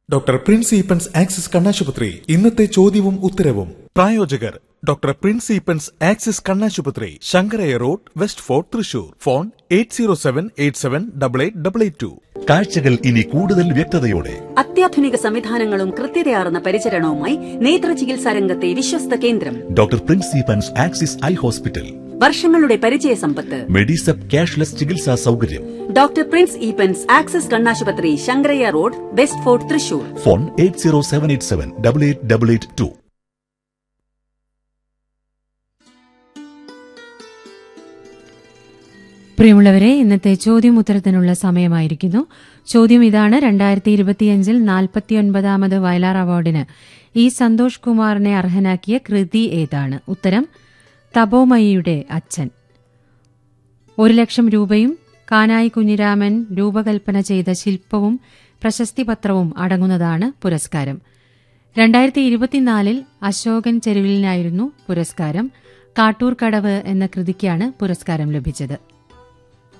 doctor Prince Eappen's axis കണ്ണാശുപത്രി ഇന്നത്തെ ചോദ്യവും ഉത്തരവും പ്രായോജകർ ഡോക്ടർ പ്രിൻസ് ഈപ്പൻസ് ആക്സിസ് കണ്ണാശുപത്രി Sankaraiya road west fort Thrissur phone eight zero seven eight seven double eight double eight two കാഴ്ചകൾ ഇനി കൂടുതൽ വ്യക്തതയോടെ അത്യാധുനിക സംവിധാനങ്ങളും കൃത്യതയാർന്ന പരിചരണവുമായി നേത്ര ചികിത്സാ രംഗത്തെ വിശ്വസ്ത കേന്ദ്രം ഡോക്ടർ പ്രിൻസിപ്പൻസ് ആക്സിസ് ഐ ഹോസ്പിറ്റൽ വർഷങ്ങളുടെ പരിചയ സമ്പത്ത് മെഡിസെപ് ക്യാഷ്ലെസ് ചികിത്സാ സൗകര്യം ഡോക്ടർ പ്രിൻസ് ഈപ്പൻസ് ആക്സസ് കണ്ണാശുപത്രി Sankaraiya road west fort Thrissur phone eight zero seven eight seven double eight double eight two പ്രിയമുള്ളവരെ ഇന്നത്തെ ചോദ്യം ഉത്തരത്തിനുള്ള സമയമായിരിക്കുന്നു ചോദ്യം ഇതാണ് രണ്ടായിരത്തി ഇരുപത്തിയഞ്ചിൽ നാൽപ്പത്തിയൊൻപതാമത് വയലാർ അവാർഡിന് ഇ സന്തോഷ് കുമാറിനെ അർഹനാക്കിയ കൃതി ഏതാണ് ഉത്തരം തപോമയിയുടെ അച്ഛൻ ഒരു ലക്ഷം രൂപയും കാനായി കുഞ്ഞിരാമൻ രൂപകൽപ്പന ചെയ്ത ശില്പവും പ്രശസ്തിപത്രവും അടങ്ങുന്നതാണ് പുരസ്കാരം രണ്ടായിരത്തി ഇരുപത്തിനാലിൽ അശോകൻ ചെരുവിലിനായിരുന്നു പുരസ്കാരം കാട്ടൂർ കടവ് എന്ന കൃതിക്കാണ് പുരസ്കാരം ലഭിച്ചത്